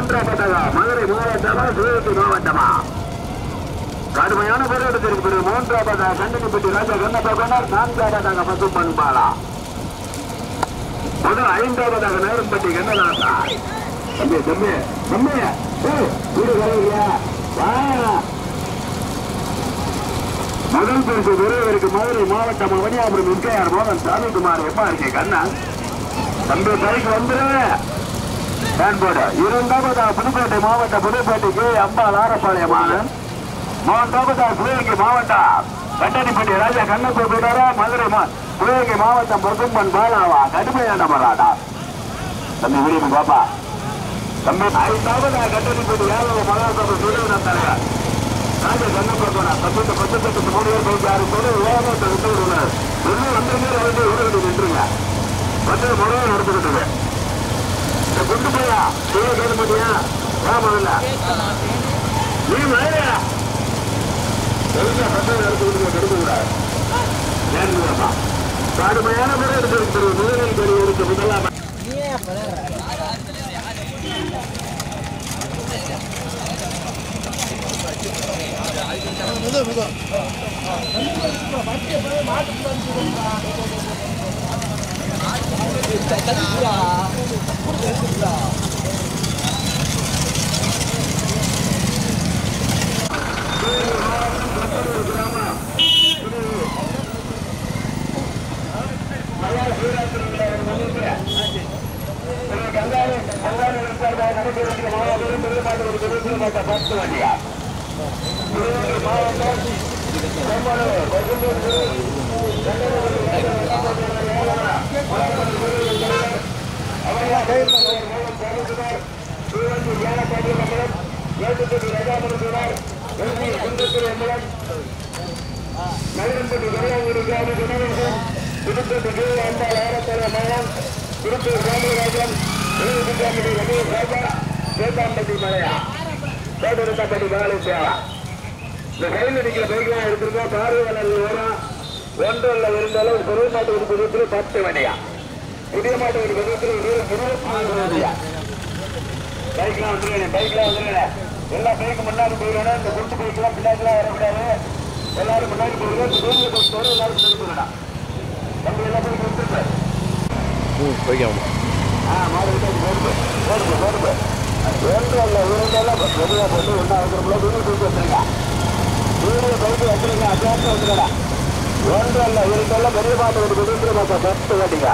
மூன்றாவதாக மதுரை மாவட்டமா சிவகங்கை மாவட்டமா கடுமையான போராட்டத்திற்கு பிறகு மூன்றாவதாக கண்டனிப்பட்டி ராஜா கண்ணப்பா கொண்டார் நான்காவதாக பசும்பன் பாலா முதல் ஐந்தாவதாக நேரம்பட்டி கண்ணதாசா தம்பி தம்பி தம்பி ஏய், வீடு வரலையா வா முதல் பரிசு விரைவருக்கு மதுரை மாவட்டம் மணியாபுரம் இருக்கையார் மோகன் சாமிக்குமார் எப்பா இருக்கே கண்ணா தம்பி பைக் வந்துரு ஃபேன் போடு இரண்டாவதாக புதுக்கோட்டை மாவட்டம் புதுக்கோட்டைக்கு அம்பாள் ஆரப்பாளையமான மூன்றாவதாக சிவகங்கை மாவட்டம் கட்டடிப்பட்டி ராஜா கண்ணப்ப போயிட்டாரா மதுரை மா சிவகங்கை மாவட்டம் பசும்பன் பாலாவா கடுமையான மராடா தம்பி விரும்பி பாப்பா தம்பி ஐந்தாவதாக கட்டடிப்பட்டி யாதவ மகாசபை சுடுவன தலைவர் ராஜா கண்ணப்ப போனா தம்பி பத்து பத்து மூணு பேர் போயிட்டு ஆறு பேர் வேகத்தை விட்டு விடுவார் இன்னும் ரெண்டு பேர் வந்து உடனடி நின்றுங்க வந்து முறையை நடந்துக்கிட்டு இந்த குண்டு போயா கீழே கேட்க மாட்டியா வா முதல்ல நீ மழையா தெரிஞ்ச பசங்க எடுத்துக்கிட்டு கெடுக்கூடாது ஏன் கடுமையான முறை எடுத்து முதலில் பெரியவருக்கு முதலாம் பத்து வண்டியா புதுக்கோட்டை அம்பாள் ஆரத்தல மகன் திருப்பூர் ராமராஜன் திருப்பதி ரமேஷ் ராஜா சேத்தாம்பட்டி மலையா சேதனத்தப்பட்டி பாலேஸ்வரா இந்த கையில் அடிக்கிற பைக்கெல்லாம் எடுத்திருக்கோம் பார்வையாளர் வரும் ஒன்று இல்ல இரண்டு அளவு பெரிய மாட்டு ஒரு பருவத்தில் பத்து வண்டியா புதிய மாட்டு ஒரு பருவத்தில் இருபத்தி நாலு வண்டியா பைக்லாம் வந்துருங்க பைக்லாம் வந்துருங்க எல்லா பைக்கு முன்னாடி போயிடணும் இந்த குண்டு பைக்கெல்லாம் பின்னாடிலாம் வரக்கூடாது எல்லாரும் முன்னாடி போயிடுங்க இந்த தூரத்தில் போட்டு எல்லாரும் முன்னாடி போயிடலாம் தம்பி எல்லா பைக்கும் வந்துருங்க போய்க்காம ஆ மாடு விட்டு போடுங்க போடுங்க போடுங்க ஒன்று அல்ல இரண்டெல்லாம் வெளியே போட்டு ஒன்றா இருக்கிற வீடு தூக்கி வச்சுருங்க வீடு பைக்கு வச்சுருங்க அத்தியாவசியம் வந்துடா ஒன்று அல்ல இரண்டெல்லாம் பெரிய மாட்டு ஒரு குடும்பத்தில் மொத்தம் பத்து வண்டிங்க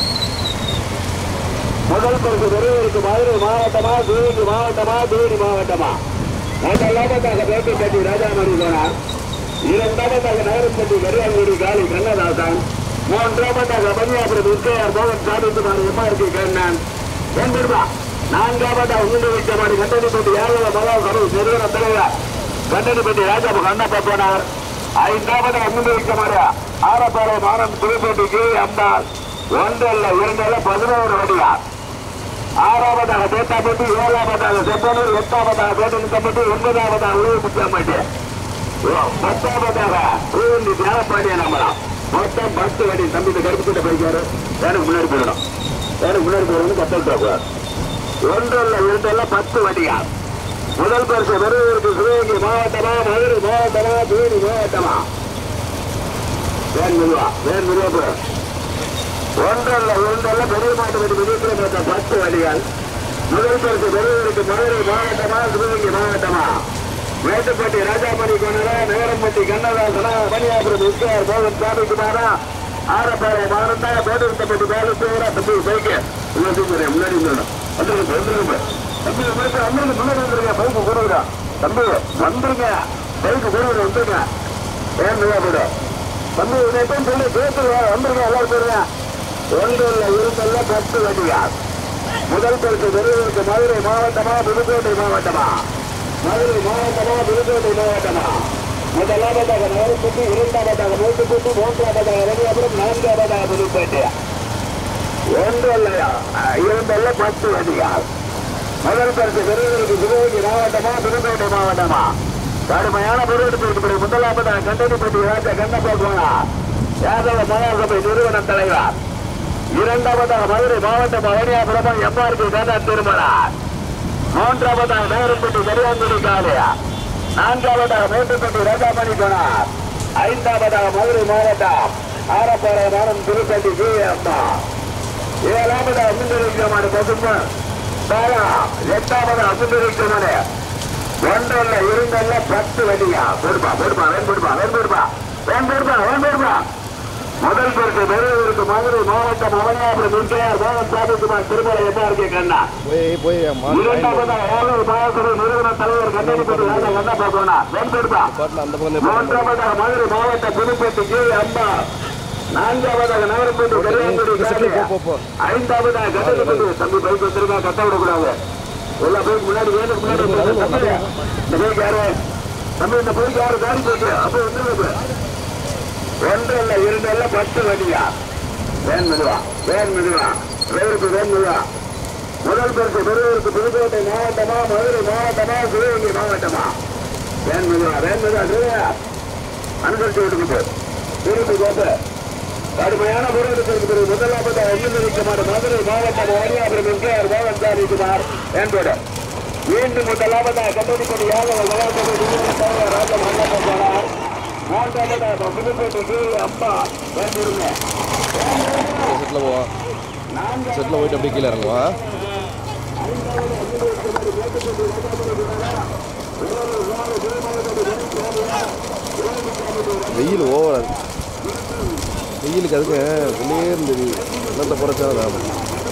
முதல் பரிசு பெரியவருக்கு மதுரை மாவட்டமா தூரி மாவட்டமா தூரி மாவட்டமா முதலாவதாக பேட்டை கட்டி ராஜாமணி போனார் இரண்டாவதாக நகரப்பட்டி கரியாங்குடி காளி கண்ணதாசன் மூன்றாவதாக பன்னியாபுரம் விஜயார் மோகன் சாதித்துமாறு எம்ஆர்பி கண்ணன் ஒன்றுபா நான்காவதாக உண்டு வைக்கமாடி கண்டனிப்பட்டி யாதவ மகா சபை நிறுவன தலைவர் கண்டனிப்பட்டி ராஜா கண்ணப்பா போனார் ஐந்தாவதாக உண்டு வைக்கமாடி ஆரப்பாளையம் ஆனந்த் புதுப்பேட்டை கே அம்பாள் ஒன்றல்ல இரண்டல்ல பதினோரு வடியார் ஆறாவதாக தேட்டாப்பட்டி ஏழாவதாக செப்பனூர் எட்டாவதாக பேட்டனிக்கப்பட்டு ஒன்பதாவதாக உழவு முக்கியமாட்டி பத்தாவதாக பூவந்தி தேவப்பாண்டிய நம்பலாம் மொத்தம் பத்து வடி தம்பி இந்த கருப்பு கிட்ட போய்க்காரு எனக்கு முன்னாடி போயிடணும் எனக்கு முன்னாடி போயிடணும் பத்தல் போகக்கூடாது ஒன்றல்ல இரண்டல்ல பத்து வடியா முதல் பரிசு வருவதற்கு சிவகங்கை மாவட்டமா மதுரை மாவட்டமா தேனி மாவட்டமா வேன் முருவா வேன் முருவா ஒன்றல்ல இரண்டல்ல பெரிய மாட்டு வடி விதிக்கிற மொத்தம் பத்து வடிகள் முதல் பரிசு வருவதற்கு மதுரை மாவட்டமா சிவகங்கை மாவட்டமா மேட்டுப்பட்டி ராஜாமணி கொண்டரா நேரம்பட்டி கண்ணதாசனா மணியாபுரம் எஸ்கேஆர் மோகன் சாமிக்குமாரா ஆரப்பாறை மாறந்தா மேட்டுப்பட்டி பாலசேவரா தம்பி பைக்கு முன்னாடி முன்னாடி வந்துருங்க வந்துருங்க தம்பி உங்களுக்கு வந்துருங்க முன்னாடி வந்துருங்க பைக்கு கொடுங்க தம்பி வந்துருங்க பைக்கு கொடுங்க வந்துருங்க ஏன் போயிடும் தம்பி இதை எப்பயும் சொல்லி பேசுங்க வந்துருங்க எல்லாரும் போயிருங்க ஒன்று இல்லை இருந்தல்ல பத்து வண்டியா முதல் பரிசு பெறுவதற்கு மதுரை மாவட்டமா புதுக்கோட்டை மாவட்டமா மதுரை மாவட்டமா புதுக்கோட்டை மாவட்டமா முதலாவதாக நகரப்பட்டு இரண்டாவதாக மூட்டுப்பட்டு மூன்றாவதாக ரவியாபுரம் நான்காவதாக புதுப்பேட்டை ஒன்று இல்லையா இரண்டல்ல பத்து வண்டியா முதல் பரிசு பெறுவதற்கு சிவகங்கை மாவட்டமா புதுக்கோட்டை மாவட்டமா கடுமையான பொருட்கள் முதலாவதாக கண்டனிப்பட்டி ராஜா கண்ணப்பா போனா யாதவ மகாசபை நிறுவன தலைவர் இரண்டாவதாக மதுரை மாவட்டம் அவனியாபுரமா எம்ஆர்பி கண்ணன் திருமணார் மூன்றாவதாக நேரப்பட்டி பெரியாங்குடி காலையா நான்காவதாக மேட்டுப்பட்டி ராஜாமணி போனார் ஐந்தாவதாக மதுரை மாவட்டம் ஆரப்பாறை மாவட்டம் திருப்பதி ஜி அம்மா ஏழாவதாக முன்னிறுத்தமான பசும்பன் பாலா எட்டாவதாக முன்னிறுத்தமான ஒன்றல்ல இருந்தல்ல பத்து வண்டியா போடுப்பா போடுப்பா வேன் போடுப்பா வேன் போடுப்பா வேன் போடுப்பா வேன் போடுப்பா முதல் பரிசு பெரியவருக்கு மதுரை மாவட்டம் அவனியாபுரம் முன்கையார் மோகன் சாமிக்குமார் திருமலை எப்பா இருக்கே கண்ணா போய் போய் மாடு இரண்டாவதாக ஏழூர் மாவட்ட நிறுவன தலைவர் கண்ணடிப்பட்டி ராஜா கண்ணப்பா போனா வேன் போடுப்பா பாட்டில் அந்த பக்கம் தான் மூன்றாவதாக மதுரை மாவட்ட புதுப்பட்டி கே அம்மா நான்காவதாக நகரப்பட்டி கல்யாண்குடி போ, போ, போ. ஐந்தாவதாக கட்டப்பட்டி தம்பி பைக் வச்சிருக்கா கட்ட விடக்கூடாது எல்லா பைக் முன்னாடி வேணுக்கு முன்னாடி போங்க. தம்பி, இந்த பைக் யாரு தம்பி இந்த பைக் யாரு காடி போச்சு அப்ப வந்து ஒன்று இல்ல இரண்டு இல்ல பத்து வண்டியா வேன் மெதுவா வேன் மெதுவா டிரைவருக்கு வேன் மெதுவா முதல் பரிசு பெருவருக்கு புதுக்கோட்டை மாவட்டமா மதுரை மாவட்டமா சிவகங்கை மாவட்டமா வேன் மெதுவா வேன் மெதுவா டிரைவர் அனுசரிச்சு விட்டுக்கிட்டு திருப்பி கோப்ப கடுமையான போராட்டத்திற்கு பிறகு முதலாவது ஐந்து மதுரை மாவட்டம் வாரியாபுரம் எம்கேஆர் மோகன் சாமி குமார் என்போடு மீண்டும் முதலாவதாக கல்லூரிப்படி யாதவ கலாச்சார ராஜம் அண்ணா போனார் மூன்றாவதாக புதுப்பேட்டை கே அம்மா வேண்டிருங்க செட்டில் போவான் செட்டில் போயிட்டு அப்படியே கீழே இறங்குவான் வெயில் ஓவர் வெயிலுக்கு அதுக்கு வெளியே இருந்தது என்னத்தை குறைச்சாலும் ஆகும்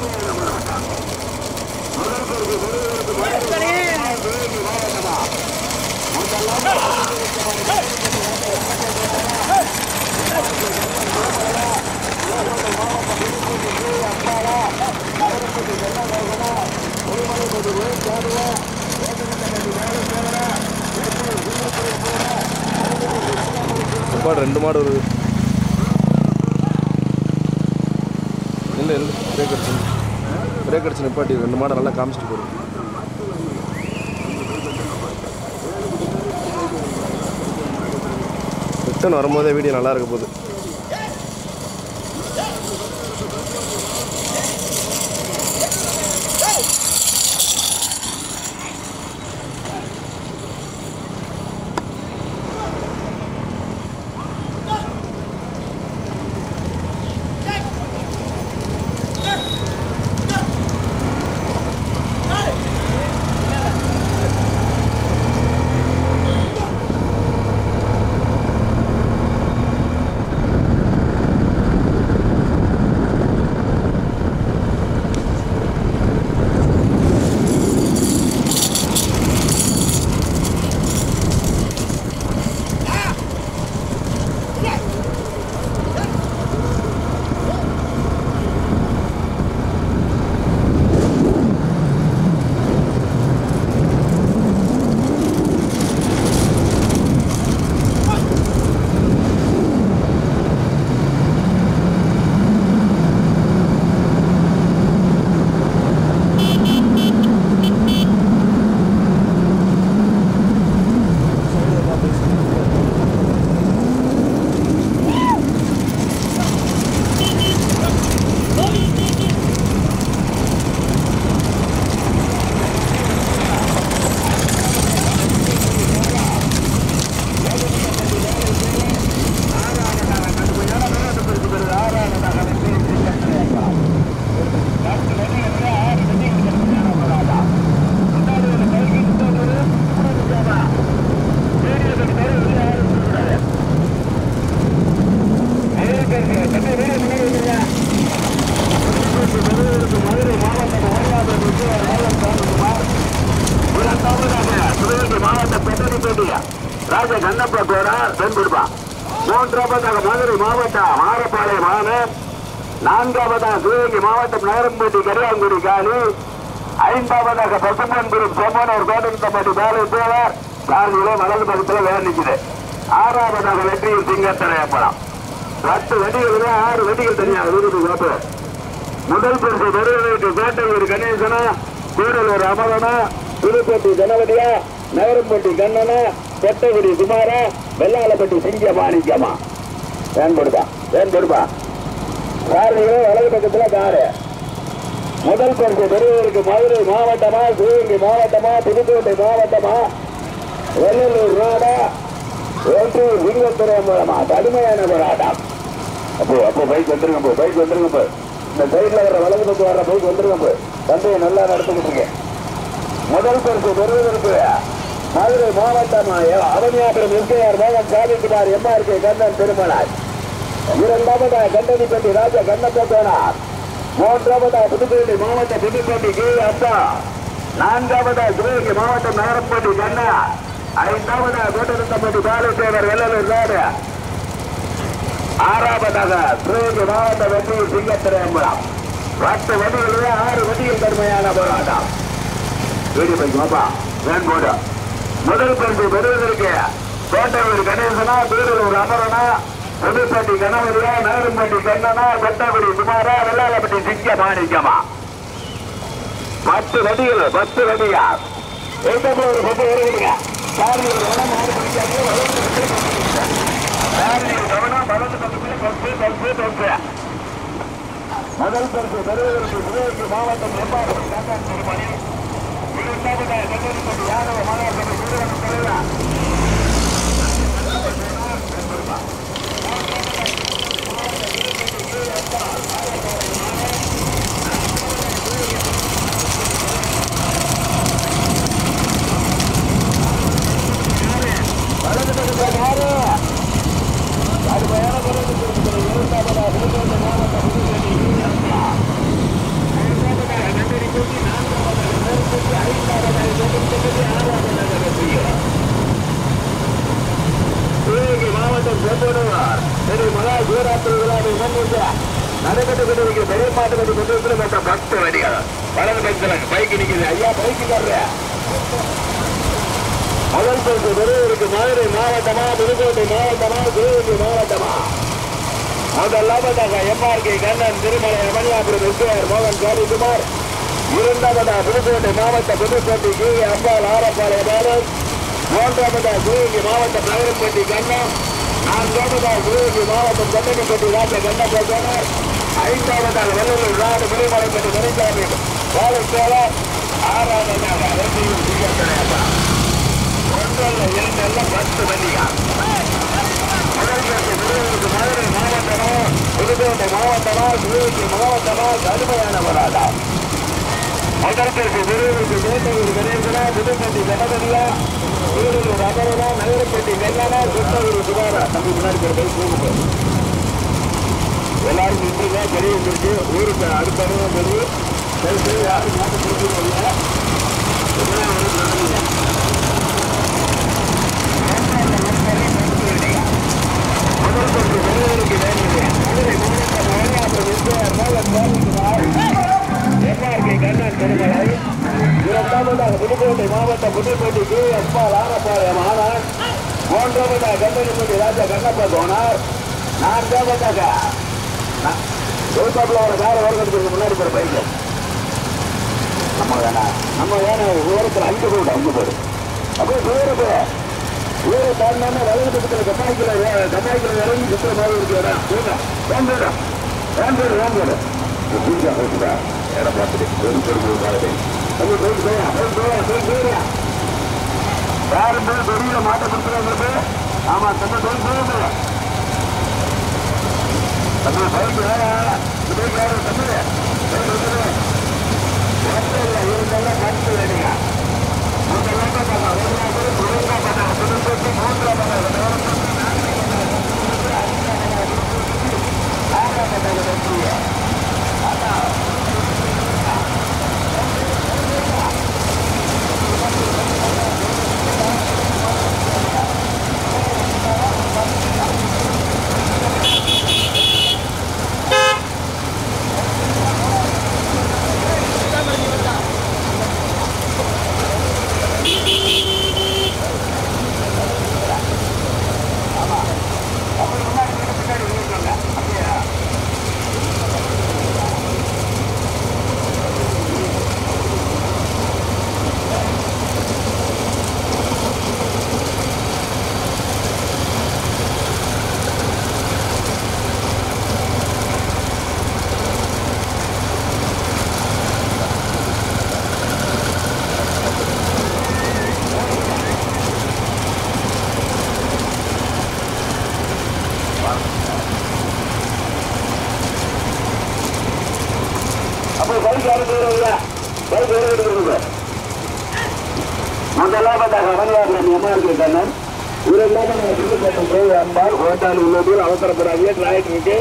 மாடு ரெண்டு மாடு வருது இல்லை இல்லை பிரேக் அடிச்சு பிரேக் அடிச்சு நிப்பாட்டி ரெண்டு மாடை நல்லா காமிச்சிட்டு போயிடும் ரிட்டன் வரும்போதே வீடியோ நல்லா இருக்க போகுது ராஜ கண்ணப்ப பேரா தென்படுப்பா மூன்றாவதாக மதுரை மாவட்டம் ஆரப்பாளையம் மாவட்டம் நான்காவதாக சிவகங்கை மாவட்டம் நேரம்பேட்டி கரியாங்குடி காலி ஐந்தாவதாக பசும்பன்புரம் செம்மனூர் கோட்டம்பட்டி வேலை தேவர் காலையில வலது பக்கத்துல வேலை நிக்குது ஆறாவதாக வெற்றியில் சிங்கத்தனையப்படம் பத்து வெடிகள் தான் ஆறு வெடிகள் தனியாக இருக்குது கோப்பு முதல் பரிசு பெருவதற்கு கோட்டையூர் கணேசனா கூடலூர் அமரனா புதுப்பட்டி கணபதியா நகரம்பட்டி கண்ணனா கொட்டகுடி குமாரா வெள்ளாளப்பட்டி சிங்க மாணிக்கமா வேன் கொடுப்பா வேன் கொடுப்பா காரணிகளே வலது பக்கத்துல காரு முதல் பரிசு பெறுவதற்கு மதுரை மாவட்டமா சிவகங்கை மாவட்டமா புதுக்கோட்டை மாவட்டமா வெள்ளலூர் ரோடா ஒன்றூர் சிங்கத்துறை மூலமா கடுமையான போராட்டம் அப்போ அப்போ பைக் வந்துருங்க போ பைக் வந்துருங்க போ இந்த சைட்ல வர வலது பக்கம் வர பைக் வந்துருங்க போ தந்தையை நல்லா நடத்துக்கிட்டு இருக்கேன் முதல் பரிசு பெறுவதற்கு மதுரை மாவட்டம் அவனியாபுரம் எஸ்கேஆர் மோகன் சாதிக்குமார் எம்ஆர்கே கண்ணன் திருமலாய் இரண்டாவதா கண்டனிப்பட்டி ராஜா கண்ணப்போனார் மூன்றாவதா புதுக்கோட்டை மாவட்ட புதுக்கோட்டை கே அப்பா நான்காவதா சிவகங்கை மாவட்டம் நகரப்பட்டி கண்ணா ஐந்தாவதா கோட்டரத்தப்பட்டி பாலசேகர் வெள்ளலூர் நாடு ஆறாவதாக சிவகங்கை மாவட்ட வெற்றி சிங்கத்திரையம்பலம் பத்து வண்டிகளிலே ஆறு வண்டிகள் கடுமையான போராட்டம் வீடு பைக் வாப்பா வேன் போடு முதல் பரிசு பெறுவதற்கு கோட்டையூர் கணேசனா பீரலூர் அமரனா புதுப்பட்டி கணவரியா நகரம்பட்டி கண்ணனா கொட்டகுடி குமாரா வெள்ளாளப்பட்டி சிங்க மாணிக்கமா பத்து வண்டிகள் பத்து வண்டியா எந்த ஒரு பத்து வருவீங்க சாரதிகள் கவனம் மாறு பிடிக்காது சாரதிகள் கவனம் வலது பக்கத்தில் பத்து பத்து பத்து முதல் பரிசு பெறுவதற்கு சிவகங்கை மாவட்டம் எம்பாபுரம் கண்ணன் திருமணி இரண்டாவதாக கண்ணன் யாதவ மாநகர நிறுவனம் தலைவர் வலது பக்கத்தில் யாரு கடுமையான குரல் இருக்கிறது. இரண்டாவதாக புதுக்கோட்டை மாவட்டம் புதுக்கோட்டை ஈழப்பா. மூன்றாவதாக கண்ணடிக்கோட்டை, நான்காவதாக மேற்கோட்டை, ஐந்தாவதாக தொகுந்தொகுதி, ஆறாவதாக வெற்றியூர். சிவகங்கை மாவட்டம் செம்பனூர் திரு மகா சிவராத்திரி விழாவை முன்னிட்டு நடைபெற்று கொண்டிருக்கிற பெரிய மாட்டுப்படி கொண்டிருக்கிற மற்ற பக்த வண்டிகள் வலது பக்கத்தில் பைக் நிற்குது ஐயா பைக்கு தர்ற முதல் பரிசு பெறுவதற்கு மதுரை மாவட்டமா புதுக்கோட்டை மாவட்டமா சிவகங்கை மாவட்டமா முதலாவதாக எம்ஆர்கே கண்ணன் திருமலை அமனியாபுரம் எஸ்ஆர் மோகன் காளிகுமார் இரண்டாவதாக புதுக்கோட்டை மாவட்ட புதுக்கோட்டை கே அம்பாள் ஆரப்பாளைய பாலன் மூன்றாவதாக சிவகங்கை மாவட்டம் நகரப்பட்டி கண்ணன் நான்காவதாக சிவகங்கை மாவட்டம் கண்ணனிப்பட்டி ராஜ கண்ணப்பட்டனர் ஐந்தாவதாக வெள்ளலூர் நாடு திருமலைப்பட்டி மணிசாமி பாலச்சோழர் ஆறாவதாக அரசியல் சிங்கத்தனையப்பா ஒன்றல்ல இரண்டல்ல பத்து வண்டியா முதல்வருக்கு விருதுக்கு மதுரை மாவட்டமோ புதுக்கோட்டை மாவட்டமோ சிவகங்கை மாவட்டமோ கடுமையான போராட்டம் முதல்வருக்கு விருதுக்கு கோட்டையூர் கணேசனா புதுப்பட்டி கணபதியா திருவள்ளூர் அமரனா நகரப்பட்டி வெள்ளனா கிருஷ்ணகிரி சுகாரா தம்பி முன்னாடி பேர் போய் கூப்பிட்டு எல்லாரும் நின்றுங்க பெரிய இருக்கு ஊருக்கு அடுத்த அனுபவம் தெரியும் சரி சரி யாரும் மாற்ற கொடுத்துருக்கோம் புதுக்கோட்டை மாவட்டம் புதுக்கோட்டை கே அப்பால் ஆனப்பாளையம் ஆனார் மூன்றாவதாக கண்டனிப்பட்டி ராஜா கண்ணப்பா போனார் நான்காவதாக ரோட்டாப்புல ஒரு கார வருகிறதுக்கு முன்னாடி போற பைக்கு நம்ம வேணா நம்ம வேணா ஓரத்தில் அஞ்சு போடு அஞ்சு போடு அப்படியே தூரத்து ஊரை தாண்டினா வலது பக்கத்தில் கம்மாய்க்கில் கம்மாய்க்கில் இறங்கி சுற்றுற மாதிரி இருக்கு இடம் போங்க வேண்டோட வேண்டோடு வேண்டோடு பூஜா பேசுதா இடம் பார்த்துட்டு பெரும் பெரும் மாதிரி அது போய் போயா போய் போயா போய் போயா யாரும் போய் பெரிய மாட்ட கொடுத்துருவாங்க ஆமா தம்பி போய் போயா தம்பி பைக் வேற பைக் வேற தம்பி பைக் வந்துடு இருந்தாலும் கருத்து வேணுங்க முதலாவதாக அவனியாபுரம் எம்ஆர்பி கண்ணன் இரண்டாவதாக புதுக்கோட்டை கோவை அம்பாள் ஓட்டாளி உள்ளூர் அவசரப்படாதீங்க டிராக்டர் இருக்கு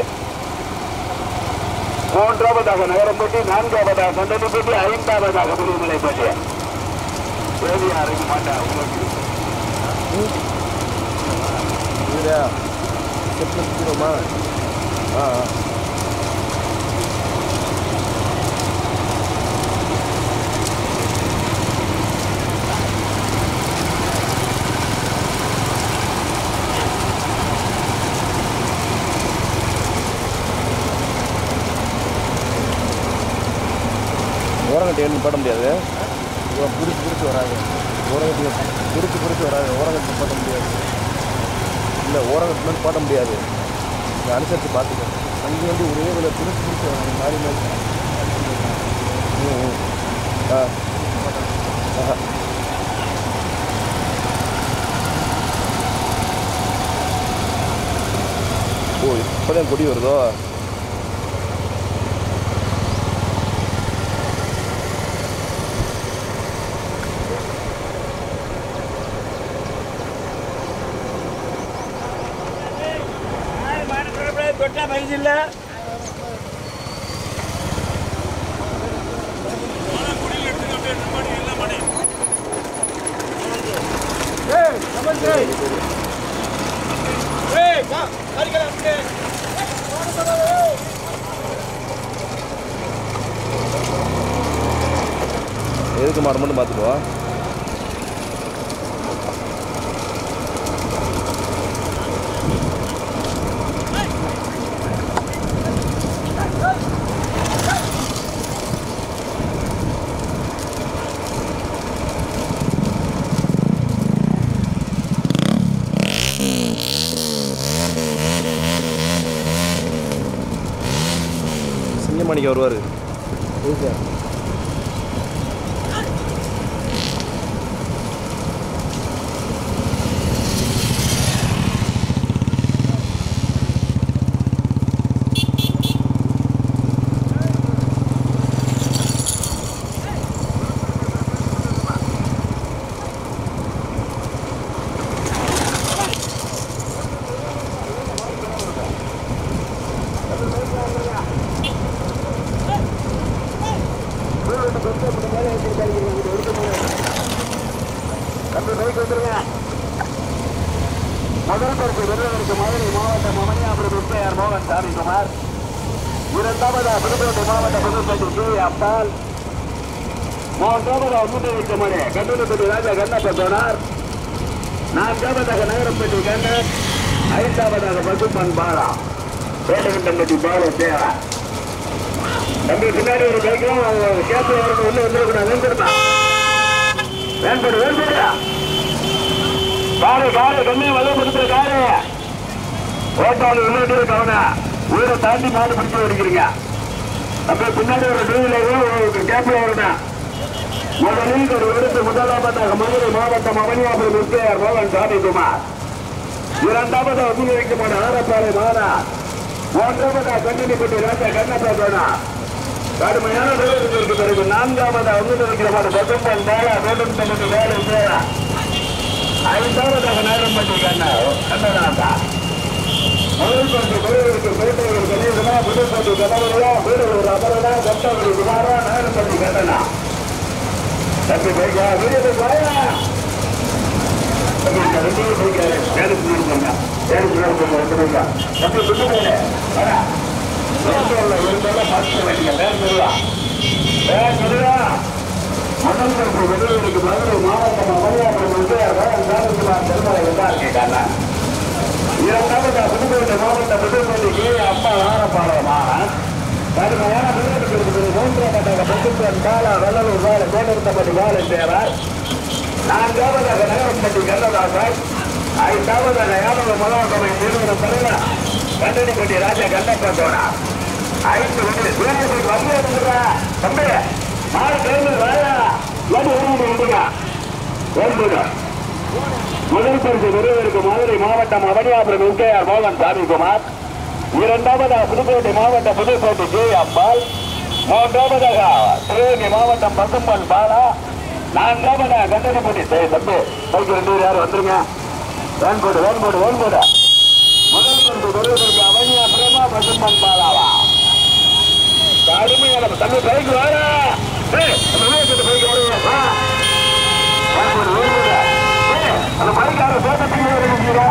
மூன்றாவதாக நகரப்பட்டி நான்காவதாக கண்டனிப்பட்டி ஐந்தாவதாக புதுமலைப்பட்டி தேதி அறைக்க மாட்டேன் உங்களுக்கு இதுலையா செட்டில் சுற்றிடுவோமா ஆ ஆ. ஓரங்கட்டி என்ன பாட முடியாது இவன் பிடிச்சி பிடிச்சி வராது ஓரங்கட்டி பிடிச்சி பிடிச்சி வராது ஓரங்கட்டி பாட முடியாது இல்லை ஓரங்கட்டி மாதிரி பாட முடியாது இதை அனுசரித்து பார்த்துக்க அங்கே வந்து ஒரே இதில் பிடிச்சி பிடிச்சி வராங்க மாறி மாறி ம், ம். ஆ ஆஹா. ஓ இப்போதான் கொடி வருதோ தொட்டா பைசு இல்ல எதுக்கு மாட மட்டும் பார்த்துக்குவா சிங்கமணிக்கு வருவார் முதல் பரிசு வெள்ளவருக்கு மதுரை மாவட்டம் மமனியாபுரம் எஸ்ஐஆர் மோகன் சாமிக்குமார் இரண்டாவது புதுக்கோட்டை மாவட்ட புதுக்கோட்டை கே அப்பால் மூன்றாவது முன்னே வைக்கமணி கண்டனப்பட்டி ராஜா கண்ணப்ப சோனார் நான்காவதாக நகரப்பட்டி கண்ணன் ஐந்தாவதாக பசுப்பன் பாலா வேட்டகண்டம்பட்டி பாலு தேவா தம்பி பின்னாடி ஒரு பைக்கும் கேப்பு வரணும் உள்ள வந்துடக்கூடாது வேண்டுமா வேண்படு வேண்டுடா காரு காரு கண்ணே வல்ல கொடுத்துரு காரு ஓட்டாளி உள்ளே கவனா ஊரை தாண்டி மாடு பிடிச்சு வருகிறீங்க அப்படியே பின்னாடி ஒரு டூ வீலர் கேப்ல வரணும் முதலில் ஒரு விருது முதலாவதாக மதுரை மாவட்டம் அவனியாபுரம் எஸ்ஐஆர் மோகன் சாமிக்குமார் இரண்டாவது அபிநயிக்கப்பட்ட ஆரப்பாறை மாறா மூன்றாவதாக கண்ணனிப்பட்டி ராஜா கண்ணப்பா சோனா கடுமையான விரோதத்திற்கு பிறகு நான்காவது அபிநயிக்கப்பட்ட பசும்பன் பாலா வேலும் தமது வேலை சேரா ஐந்தாவதாக நேரம் பண்ணி கண்ணா கண்ணனாதா முதல் பந்து கோயிலுக்கு பேட்டையில் கணேசனா முதல் பந்து கணவனா வீரர் அமரனா கட்டவரி குமாரா நேரம் பண்ணி கண்ணனா தம்பி பைக்கா வீரர் பாயா தம்பி இந்த ரெண்டு பேரும் பைக்கா வேலைக்கு முடிஞ்சாங்க வேலைக்கு முடிஞ்சாங்க ரெண்டு பைக்கா தம்பி விட்டு போல வரா வேண்டோல்ல இருந்தால பார்த்து வைங்க வேன் சொல்லுவா வேன் சொல்லுவா முதல் பரிசு வெள்ளையருக்கு மதுரை மாவட்டம் அமரியாபுரம் விஜயகுமார் சாரதிகுமார் செல்வரை வென்றார்கள் கண்ணா இரண்டாவது புதுக்கோட்டை மாவட்ட புதுக்கோட்டை கே அப்பா ஆரப்பாளையமான கடுமையான விருதுக்கு மூன்றாவதாக பசுப்பன் பாலா வெள்ளலூர் வாழ கோடிருந்தபடி வாழ தேவர் நான்காவதாக நகரப்பட்டி கண்ணதாசன் ஐந்தாவதாக யாதவ மனோகமை நிறுவன தலைவர் கண்டனிப்பட்டி ராஜா கண்ணப்பா சோனார் ஐந்து வந்து வீரர்கள் வந்து இருந்துடா தம்பி மாடு கிளம்பி வாயா ஏன் ஓடிட்டு வந்துங்க ஓடுங்க முதல் பரிசு பெறுவதற்கு மதுரை மாவட்டம் அவனியாபுரம் எஸ்கேஆர் மோகன் சாமிக்குமார் இரண்டாவதாக புதுக்கோட்டை மாவட்டம் புதுக்கோட்டை ஜே அம்பாள் மூன்றாவதாக சிவகங்கை மாவட்டம் பசும்பன் பாலா நான் கோபடா கண்டன போட்டி சரி தம்பி பைக்கு ரெண்டு பேர் யாரும் வந்துருங்க வேன் போடு வேன் போடு வேன் போடு முதல் பரிசு பெறுவதற்கு அவனியா பிரேமா பசும்பன் பாலாவா கடுமையான தம்பி பைக்கு வாடா ஏய், அந்த விவேகத்தை பைக்கு வருவா வா வேன் போடு வேன் போடு ஏய், அந்த பைக்கார தோட்டத்துக்கு வருகிறா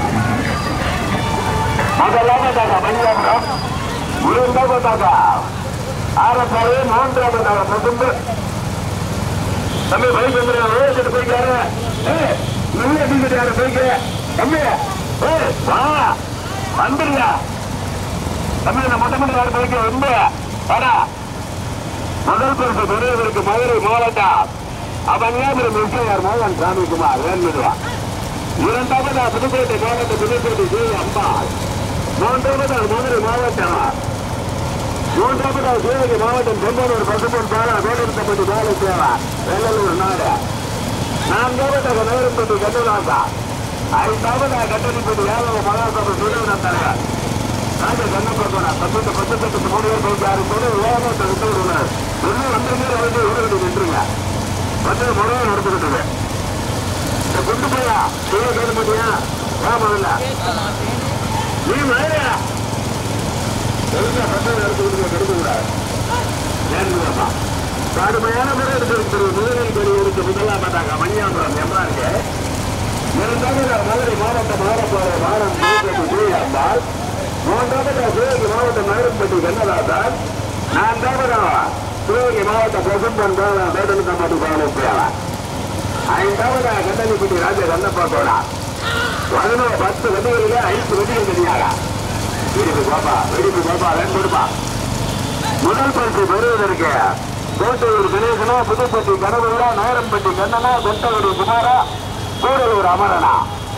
முதலாவதாக பஞ்சாபுரம் இரண்டாவதாக ஆரப்பாளைய மூன்றாவதாக பசும்பு தம்பி பைக் வந்துடுறா வேகத்தை போய்க்காரு நல்ல டிக்கெட் யாரு பைக்கு தம்பி ஏய், வா வந்துருங்க தம்பி இந்த மொட்டை மொட்டை யாரு பைக்கு ரொம்ப வாடா முதல் பரிசு பெரியவருக்கு மதுரை மாவட்டம் அவனியாபுரம் விஜயார் மோகன் சாமிக்குமார் வேண்டுவா இரண்டாவது புதுக்கோட்டை மாவட்டம் புதுக்கோட்டை சி அம்பாள் மூன்றாவது மதுரை மாவட்டம் மூன்றாவது சிவகங்கை மாவட்டம் செம்பனூர் பசுப்பொன் பாலா வேடப்பட்டி பால சேவா வெள்ளலூர் நாடு நான்காவதாக நகரப்பட்டி கட்டலாசா ஐந்தாவதாக கட்டணிப்பட்டி ஏழவ மகாசபை சுடவன தலைவர் ராஜ கண்ணப்பட்டோட பத்து பத்து பத்து மூணு பேர் போய் ஆறு பேர் ஏகத்தை விட்டு விடுவார் இன்னும் அந்த பேர் வந்து ஊருக்கு நின்றுங்க வந்து முறையை நடந்துக்கிட்டு இந்த குண்டு போயா கீழே கேட்க மாட்டியா ஏன் முதல்ல நீ மழையா தெரிஞ்ச பட்டம் எடுத்துக்கிட்டு கெடுக்கக்கூடாது ஏன்னுவாப்பா கடுமையான முறை எடுத்துருக்கு முதலில் பெரியவருக்கு முதலாம் பார்த்தாங்க மணியாபுரம் எம்மா இருக்கு இரண்டாவது மதுரை மாவட்டம் மாறப்பாறை வாரம் அம்பாள் மூன்றாவது சிவகங்கை மாவட்டம் நகரம்பட்டி கண்ணதாசன் நான்காவது சிவகங்கை மாவட்டம் பிரசம்பன் வேடனுக்கம்பட்டி பாலப்பியாவா ஐந்தாவது கண்டனிப்பட்டி ராஜ கண்ணப்பாத்தோட பதினோரு பத்து வண்டிகளிலே ஐந்து வண்டிகள் தெரியாதா வெடிப்பு பாப்பா வெடிப்பு பாப்பா வேன் கொடுப்பா முதல் பரிசு பெறுவதற்கு கோட்டையூர் கணேசனா புதுப்பட்டி கனவுல்லா நேரம்பட்டி கண்ணனா கொட்டவடி குமாரா கூடலூர் அமரனா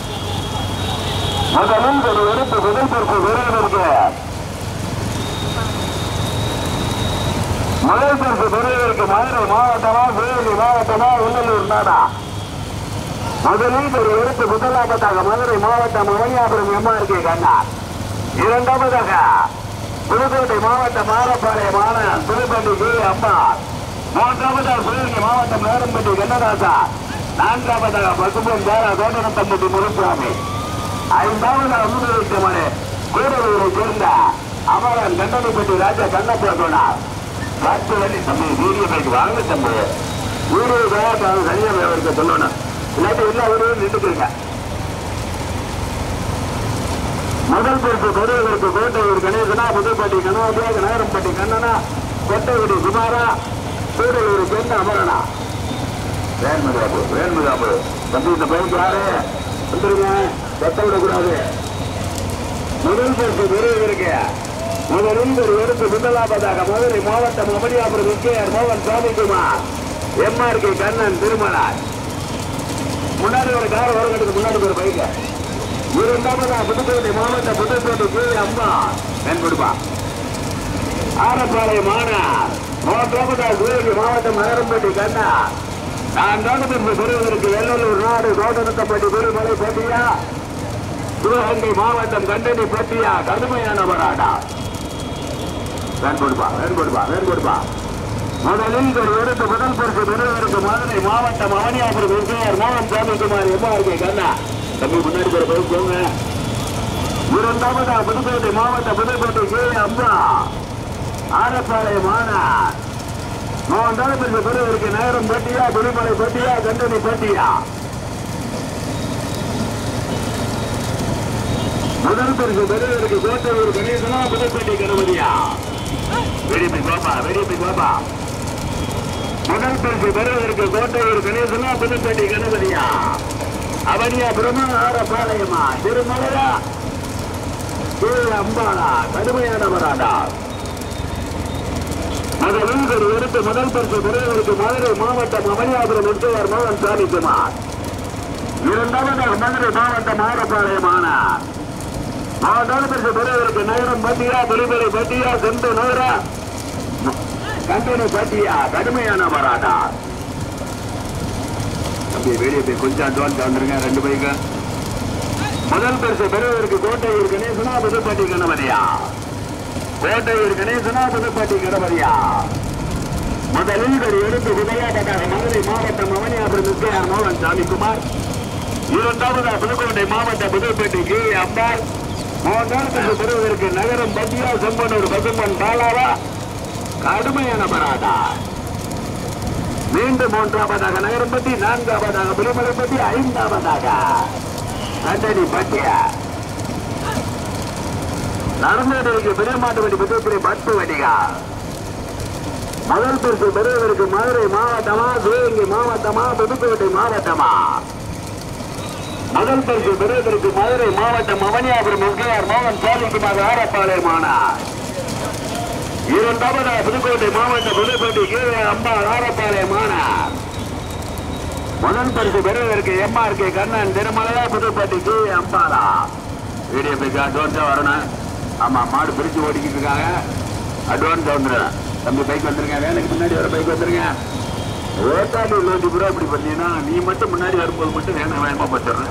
முதலில் ஒரு வெறுப்பு முதல் பரிசு பெறுவதற்கு முதல் பரிசு பெறுவதற்கு மதுரை மாவட்டமா சிவகங்கை மாவட்டமா வெள்ளலூர் நாடா முதலில் ஒரு வெறுப்பு முதலாவதாக மதுரை மாவட்டம் அவனியாபுரம் எம்ஆர்கே கண்ணா இரண்டாவதாக புதுக்கோட்டை மாவட்டம் மாரப்பாளையமான புதுப்பட்டி கே அம்மா மூன்றாவதாக சிவகங்கை மாவட்டம் நேரம்பட்டி கண்ணதாசா நான்காவதாக பசும்பன் தாரா கோட்டனத்தம்பட்டி முருசாமி ஐந்தாவதாக முன்னிறுத்தமனு கூடலூரை சேர்ந்த அமரன் கண்டனிப்பட்டி ராஜா கண்ணப்பா சொன்னார் பத்து வண்டி தம்பி வீடியோ பைக் வாங்க தம்பி வீடியோ பேர் சரியா இருக்க சொல்லணும் இல்லாட்டி எல்லா ஊரையும் நின்றுக்குங்க முதல் பரிசு பெரியவருக்கு கோட்டையூர் கணேசனா புதுப்பட்டி கனவாபியாக நேரம்பட்டி கண்ணனா கொட்டையூர் குமாரா சூடலூர் பெண் அமரனா வேன்முகாபு வேன்முகாபு தம்பி இந்த பைக் யாரு வந்துருங்க கொட்ட விடக்கூடாது முதல் பரிசு பெரியவருக்கு முதலில் ஒரு எடுத்து முதலாவதாக மதுரை மாவட்டம் அமளியாபுரம் விஜயர் மோகன் சாமிக்குமார் எம்ஆர்கே கண்ணன் திருமலார் முன்னாடி ஒரு கார் வரங்களுக்கு முன்னாடி ஒரு பைக் இரண்டாவதா புதுக்கோட்டை மாவட்டம் புதுக்கோட்டை கே அம்மா பெண் கொடுப்பா ஆரப்பாளையம் மானார் மூன்றாவதா சிவகங்கை மாவட்டம் நகரம்பட்டி கண்ணா நான்காவது பெறுவதற்கு வெள்ளலூர் நாடு தோட்டநத்தப்பட்டி பெருமலை பட்டியா சிவகங்கை மாவட்டம் கண்டனி பட்டியா கடுமையான போராட்டா வேன் கொடுப்பா வேன் கொடுப்பா வேன் கொடுப்பா முதலில் ஒரு எடுத்து முதல் பரிசு பெறுவதற்கு மதுரை மாவட்டம் அவனியாபுரம் விஜயர் மோகன் சாமிக்குமார் எம்ஆர்கே கண்ணா தம்பி முன்னாடி ஒரு பைக் போங்க இரண்டாவதா புதுக்கோட்டை மாவட்டம் புதுக்கோட்டை கே அம்மா ஆரப்பாளையம் ஆனார் மூன்றாவது பரிசு பெறுவதற்கு நேரம் பட்டியா துணிமலை பட்டியா கண்டனி பட்டியா முதல் பரிசு பெறுவதற்கு கோட்டையூர் கணேசனா புதுப்பேட்டை கணபதியா வெடிப்பி கோபா வெடிப்பி கோபா முதல் பரிசு பெறுவதற்கு கோட்டையூர் கணேசனா புதுப்பேட்டை கணபதியா அவனியா பிரமா ஆரப்பாளையமா திருமலையா கே அம்பாளா கடுமையான வராடா முதலில் ஒரு எடுத்து முதல் பரிசு பெறுவதற்கு மதுரை மாவட்டம் அவனியாபுரம் எட்டுவார் மோகன் சாமிக்குமார் இரண்டாவதாக மதுரை மாவட்டம் ஆரப்பாளையமானார் மாவட்டான பரிசு பெறுவதற்கு நகரம் பட்டியா தொழில்முறை பட்டியா செந்து நகரா கண்டன பட்டியா கடுமையான வராடா அப்படி வெளியே போய் கொஞ்சம் அட்வான்ஸ் வந்துருங்க ரெண்டு பைக்கு முதல் பரிசு பெறுவதற்கு கோட்டையூர் கணேசனா புதுப்பட்டி கணபதியா கோட்டையூர் கணேசனா புதுப்பட்டி கணபதியா முதலில் ஒரு எடுத்து விளையாட்டதாக மதுரை மாவட்டம் அவனியாபுரம் முக்கையார் மோகன் சாமிக்குமார் இரண்டாவது புதுக்கோட்டை மாவட்ட புதுப்பேட்டை கே அம்பாள் மூன்றாவது பெறுவதற்கு நகரம் பத்தியா செம்பனூர் பசும்பன் பாலாவா கடுமையான பராடா மீண்டும் மூன்றாவதாக நகரம்பட்டி நான்காவதாக புலிமலைப்பட்டி ஐந்தாவதாக கண்டனி பட்டியா நடந்ததற்கு பெருமாட்டு வண்டி புதுப்பிரி பத்து வண்டிகா முதல் பரிசு பெறுவதற்கு மதுரை மாவட்டமா சிவகங்கை மாவட்டமா புதுக்கோட்டை மாவட்டமா முதல் பரிசு பெறுவதற்கு மதுரை மாவட்டம் அவனியாபுரம் முகையார் மோகன் சாமிக்குமார் ஆரப்பாளையமானார் இரண்டாவதாக புதுக்கோட்டை மாவட்ட புதுப்பேட்டை கீழே அம்பா ஆரப்பாளையமானார் முதல் பரிசு பெறுவதற்கு எம்ஆர்கே கண்ணன் திருமலையா புதுப்பேட்டை கீழே அம்பாலா வீடியோ பிக் அட்வான்ஸா வரணும் ஆமா மாடு பிரிச்சு ஓடிக்கிட்டு இருக்காங்க அட்வான்ஸ் வந்துடும் தம்பி பைக் வந்துருங்க வேலைக்கு முன்னாடி வர பைக் வந்துருங்க ஓட்டாடி லோட்டி கூட அப்படி பண்ணீங்கன்னா நீ மட்டும் முன்னாடி வரும்போது மட்டும் வேணும் வேகமா பத்துறேன்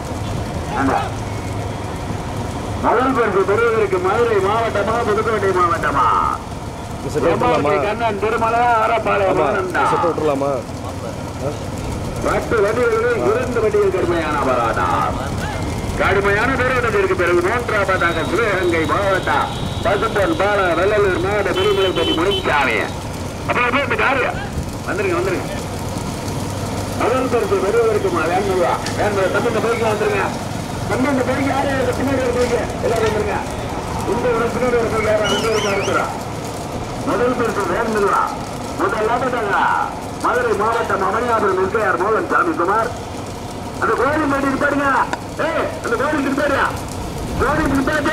முதல் பரிசு பெறுவதற்கு மதுரை மாவட்டமா புதுக்கோட்டை மாவட்டமா செட்டை விட்டுலாமா எம்ஆர்கே கண்ணன் திருமலை ஆரப்பாளையம் ஆமா ஆனந்தா. செட்டை விட்டுலாமா பத்து வண்டிகளில் இரண்டு வண்டிகள் கடுமையான போராட்டம் கடுமையான போராட்டத்திற்கு பிறகு மூன்றாவதாக சிவகங்கை மாவட்டம் பசுப்பன் பால வெள்ளலூர் மாவட்ட பெருமலைப்பட்டி முடிச்சாவே அப்புறம் போய் இந்த காரு வந்துருங்க வந்துருங்க முதல் பரிசு பெறுவதற்கு வேணுங்களா வேணும் தம்பி இந்த பைக்கு வந்துருங்க தம்பி இந்த பைக்கு யாரு இந்த பின்னாடி ஒரு பைக்கு எல்லாரும் வந்துருங்க இந்த ஒரு பின்னாடி ஒரு பைக்கு யாரும் ரெண்டு பேருக்கு இருக்கிறோம் முதல் பரிசு வேணுங்களா முதல் லாபத்தாங்க மதுரை மாவட்டம் அவனியாபுரம் முக்கையார் மோகன் சாமிக்குமார் அந்த கோயில் மாட்டி பாருங்க ஏய் அந்த கோயில் பாருங்க கோயில் பாட்டு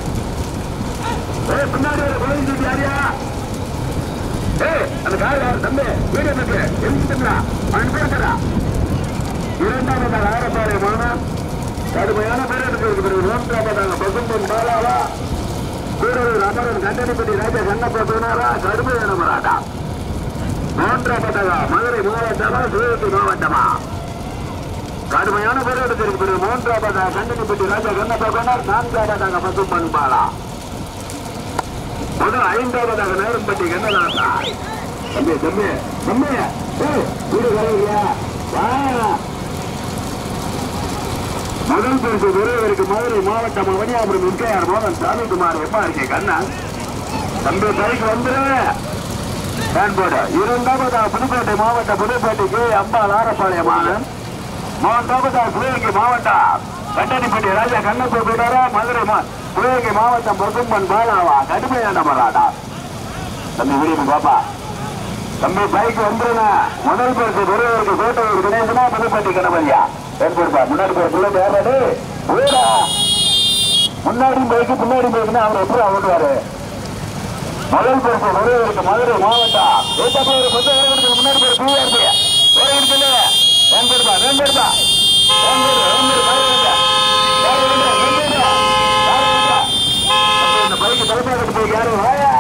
ஏய் பின்னாடி ஒரு கோயில் சீட்டு யாரியா ஏய் அந்த கார் யார் தம்பி வீடியோ தம்பி எழுந்துட்டுங்களா அவன் பேசுறா இரண்டாவது ஆரப்பாறை மாணவன் கடுமையான பேருக்கு இருக்கிறது மூன்றாவதாக பசும்பன் பாலாவா கூடலூர் அமரன் கண்டனிப்பட்டி ராஜா கண்ணப்பா சொன்னாரா கடுமையான மராட்டா மூன்றாவதாக மதுரை மாவட்டமா சிவகங்கை மாவட்டமா கடுமையான போராட்டத்திற்கு பிறகு மூன்றாவதாக கண்டனிப்பட்டி ராஜா கண்ணப்பா சொன்னார் நான்காவதாக பசும்பன் பாலா முதல் ஐந்தாவதாக நேரம்பட்டி கண்ணதாசா தம்பி தம்பி தம்பி ஏய், வீடு கலையா வா முதல் பரிசு பெறுவதற்கு மதுரை மாவட்டம் அவனியாபுரம் முக்கையார் மோகன் சாமிக்குமார் எப்பா இருக்கே கண்ணா தம்பி பைக் வந்துரு ஃபேன் போடு இரண்டாவதா புதுக்கோட்டை மாவட்ட புதுப்பேட்டைக்கு அம்பா லாரப்பாளையமானன் மூன்றாவதா சிவகங்கை மாவட்டம் கட்டணிப்பட்டி ராஜா கண்ணப்பா போயிட்டாரா மதுரை மா- சிவகங்கை மாவட்டம் பசும்பன் பாலாவா கடுமையான மராடா தம்பி விடுங்க பாப்பா தம்பி பைக் வந்துருங்க முதல் பரிசு பெறுவதற்கு கோட்டையூர் கணேசனா புதுப்பட்டி கணபதியா ஏற்படுப்பா முன்னாடி போய் பிள்ளை ஏறாடு வீடா முன்னாடி பைக்கு பின்னாடி பைக்குன்னா அவர் எப்படி ஓட்டுவாரு முதல் பரிசு பெறுவதற்கு மதுரை மாவட்டம் ஏற்றப்பா ஒரு பத்து இடத்துக்கு முன்னாடி போய் பூவா இருப்பீங்க வேற இடத்துல வேண்டெடுப்பா வேண்டெடுப்பா வேண்டெடு வேண்டெடு வேற வேண்டா வேற வேண்டா வேண்டெடு வேற வேண்டா இந்த பைக்கு தலைமையாக போய் யாரும் வாயா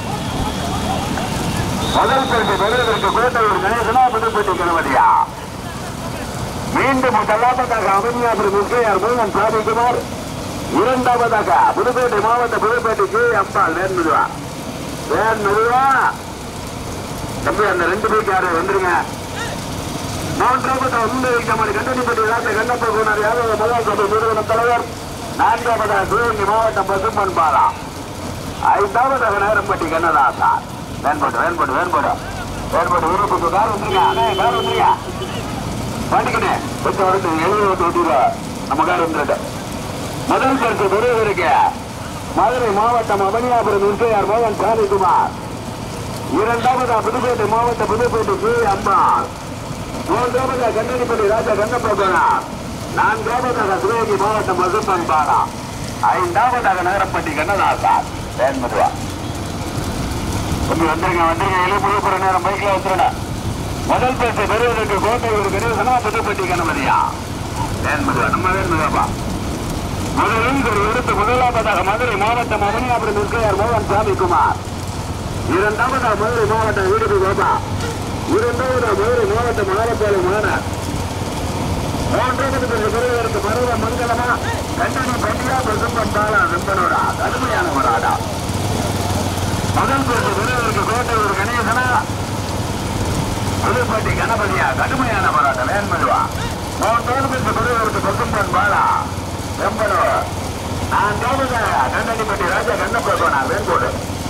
முதல் பரிசு பெறுவதற்கு கோட்டையூர் கணேசனா புதுப்பட்டி கணபதியா மீண்டும் கல்லாப்பட்டாக அமனியாபுரம் முக்கையார் மூலம் சாமிக்குமார் இரண்டாவதாக புதுக்கோட்டை மாவட்ட புதுப்பேட்டைக்கு அம்பாள் நேர்முதுவா நேர்முதுவா தம்பி அந்த ரெண்டு பேருக்கு யாரு வந்துருங்க மூன்றாவது முன்பு வைக்கமான கண்டனிப்பட்டி ராஜ கண்ணப்ப குணர் யாதவ முதல் சபை நிறுவன தலைவர் நான்காவதாக சிவகங்கை மாவட்டம் பசும்பன் பாலா ஐந்தாவதாக நேரம்பட்டி கண்ணதாசா வேன்போடு வேன்போடு வேன்போடு வேன்போடு உருப்புக்கு கார் வந்துருங்க அண்ணே கார் வந்துருங்க பாண்டிக்கண்ணே கொஞ்சம் வந்து எழுபது வந்து விட்டுருவா நம்ம கார் வந்துட்டு முதல் பரிசு பெறுவதற்கு மதுரை மாவட்டம் அவனியாபுரம் இன்றையார் மோகன் சாமிக்குமார் இரண்டாவதா புதுக்கோட்டை மாவட்ட புதுக்கோட்டை கே அம்பாள் மூன்றாவதா கண்ணடிப்பட்டி ராஜா கண்ணப்போகனார் நான்காவதாக சிவகங்கை மாவட்டம் மதுப்பன் பாலா ஐந்தாவதாக நகரப்பட்டி கண்ணதாசா வேன்மதுவா கொஞ்சம் வந்துருங்க வந்துருங்க எழுபது போற நேரம் பைக்ல வந்துருங்க முதல் பரிசு பெறுவதற்கு கோட்டையூர் கணேசனா புதுப்பட்டி கணபதியா வேன்மதுவா நம்ம வேன்மதுவாப்பா முதலில் ஒரு எடுத்து முதலாவதாக மதுரை மாவட்டம் அவனியாபுரம் இருக்கிறார் மோகன் சாமிக்குமார் இரண்டாவதாக மதுரை மாவட்டம் வீடுபி கோபா இரண்டாவதாக மதுரை மாவட்டம் ஆலப்பாளையம் மாணவர் மூன்றாவது பெறுவதற்கு மருவ மங்கலமா கண்டனி பட்டியா பிரசம்பன் பாலா நண்பனோடா கடுமையான வராடா முதல் பரிசு பெறுவதற்கு கோட்டையூர் கணேசனா புதுப்பட்டி கணபதியா கடுமையான போராட்டம் வேண்மதுவா மூன்று குருவருக்கு பசும்பன் பாலா வெம்பனூர் நான் தோமுக கண்டனிப்பட்டி ராஜா கண்ணப்ப போனா வேங்கோடு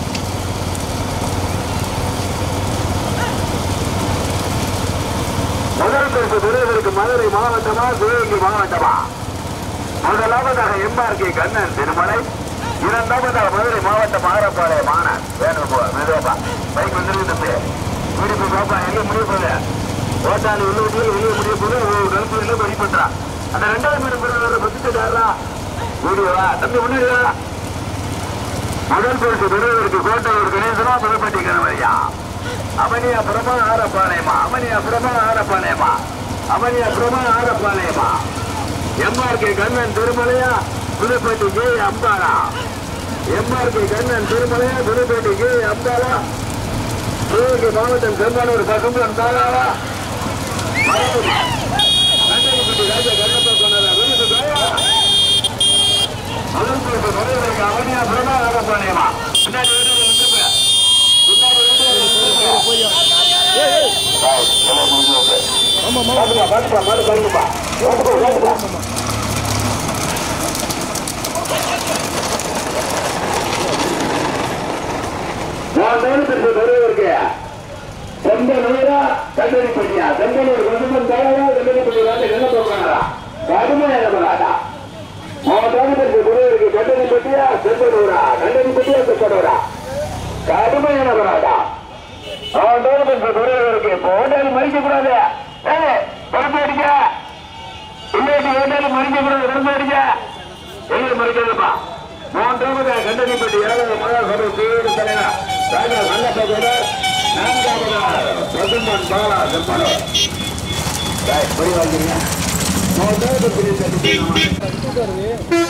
முதல் பரிசு பெறுவதற்கு மதுரை மாவட்டமா சிவகங்கை மாவட்டமா முதலாவதாக எம்ஆர்கே கண்ணன் திருமலை இரண்டாவதாக மதுரை மாவட்டம் ஆரப்பாளையம் மாணன் வேணும் போ மெதுவாப்பா பைக் வந்துருக்கு முடிப்பு பாப்பா எங்க முடிவு போகுது ஓட்டாளி உள்ள வீட்டில் வெளியே முடிய போது கருப்பு எல்லாம் வழி பண்றான் அந்த ரெண்டாவது மீன் பெறுவதில் பத்துட்டாரா வீடியோவா தம்பி முன்னாடியா முதல் பரிசு பெறுவதற்கு கோட்டையூர் கணேசனா புதுப்பட்டி கணவரியா அமனியா பிரமா ஆரப்பாளையமா அமனியா பிரமா ஆரப்பாளையமா அமனியா பிரமா ஆரப்பாளையமா எம்ஆர்கே கண்ணன் திருமலையா புதுப்பட்டி கே அம்பாளா எம்ஆர்கே கண்ணன் திருமலையா புதுப்பட்டி கே அம்பாளா சிவகங்கை மாவட்டம் செம்பானூர் பசும்பன் தாராவா கண்ணன்பட்டி ராஜா கண்ணப்பா சொன்னாரா விருது தாயா அதற்கு நுழைவதற்கு அவனியா பிரமா ஆரப்பாளையமா பின்னாடி வீடு வந்து பின்னாடி வீடு பாத்துப்பா பாத்துப்பா மாடு பாருங்கப்பா பாத்துப்பா பாத்துப்பா நான் நேரத்திற்கு வருவதற்கு செம்பனூரா கண்டறிப்பட்டியா செம்பனூர் கொண்டமன் தாயா கண்டறிப்பட்டி ராஜா என்ன போகிறாரா கடுமையான போராட்டா அவன் நேரத்திற்கு வருவதற்கு கண்டறிப்பட்டியா செம்பனூரா கண்டறிப்பட்டியா செம்பனூரா கடுமையான போராட்டா அவன் நேரத்திற்கு வருவதற்கு போட்டாலும் மறிக்க கூடாது ஏய் பொறுப்பு அடிக்க இன்னைக்கு வேண்டாலும் மறிக்க கூடாது பொறுப்பு அடிக்க எங்க மறிக்காதப்பா மூன்றாவது கண்டனிப்பட்டி ஏழாவது மகா சபை பேரு தலைவர் ராஜா நல்ல சகோதரர் நான்காவது பிரசம்மன் பாலா செம்மனோ பொடி வாங்கிறீங்க மூன்றாவது பிரிவு